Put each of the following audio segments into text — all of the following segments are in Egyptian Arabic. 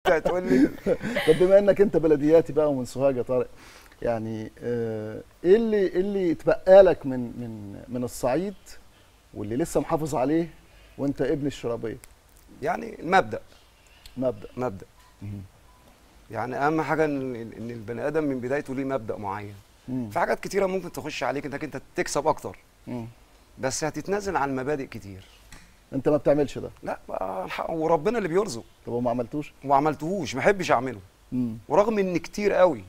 هتقول لي طب بما انك انت بلدياتي بقى ومن سوهاج يا طارق يعني آه، ايه اللي ايه اللي اتبقى لك من من من الصعيد واللي لسه محافظ عليه وانت ابن الشرابيه يعني المبدا مبدا مبدا يعني اهم حاجه ان ان البني ادم من بدايته ليه مبدا معين مم. في حاجات كتيره ممكن تخش عليك انك انت تكسب اكتر مم. بس هتتنازل عن مبادئ كتير انت ما بتعملش ده لا بقى الحق- وربنا اللي بيرزق طب وما عملتوش وما عملتهوش ما احبش اعمله مم. ورغم ان كتير قوي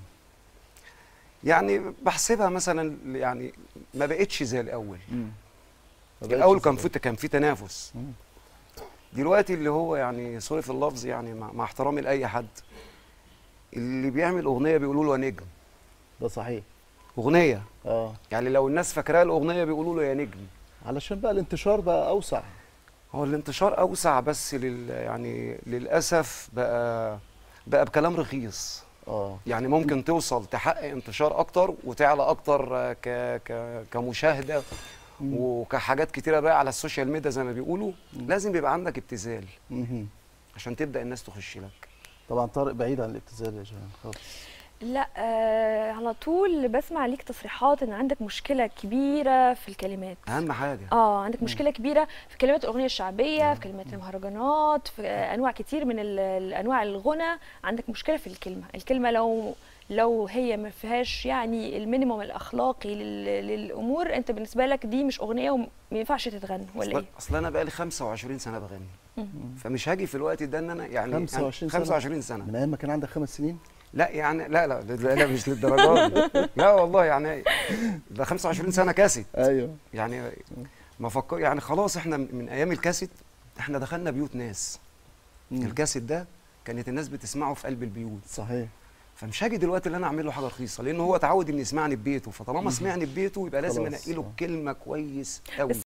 يعني بحسبها مثلا يعني ما بقتش زي الاول مم. ما بقتش الاول كان زي في كان في تنافس مم. دلوقتي اللي هو يعني سوري في اللفظ يعني مع, مع احترامي لاي حد اللي بيعمل اغنيه بيقولوا له يا نجم ده صحيح اغنيه اه يعني لو الناس فاكراها الاغنيه بيقولوا له يا نجم علشان بقى الانتشار بقى اوسع هو الانتشار اوسع بس لل يعني للاسف بقى بقى بكلام رخيص اه يعني ممكن توصل تحقق انتشار اكتر وتعلى اكتر آه، ك ك كمشاهده مم. وكحاجات كتيره بقى على السوشيال ميديا زي ما بيقولوا مم. لازم يبقى عندك ابتذال مهم. عشان تبدا الناس تخش لك طبعا طارق بعيد عن الابتذال يا جماعه خالص لا آه على طول بسمع ليك تصريحات ان عندك مشكله كبيره في الكلمات اهم حاجه اه عندك مشكله كبيره في كلمات الاغنيه الشعبيه في كلمات المهرجانات في آه، انواع كتير من ال- ال- انواع الغنى عندك مشكله في الكلمه الكلمه لو لو هي ما فيهاش يعني المينيموم الاخلاقي لل- للامور انت بالنسبه لك دي مش اغنيه وما ينفعش تتغنى ولا اصل, ايه اصل انا بقى لي 25 سنه بغني مم. فمش هاجي في الوقت ده ان انا يعني 25 سنة؟ 25 سنه من ايام ما كان عندك خمس سنين لا يعني لا لا لا, لا مش للدرجه دي لا والله يعني ده 25 سنه كاسيت ايوه يعني ما فكر يعني خلاص احنا من ايام الكاسيت احنا دخلنا بيوت ناس مم. الكاسيت ده كانت الناس بتسمعه في قلب البيوت صحيح فمش هاجي دلوقتي اللي انا اعمل له حاجه رخيصه لان هو اتعود ان يسمعني في بيته فطالما سمعني في بيته يبقى لازم خلاص. انقي له آه. كلمه كويس قوي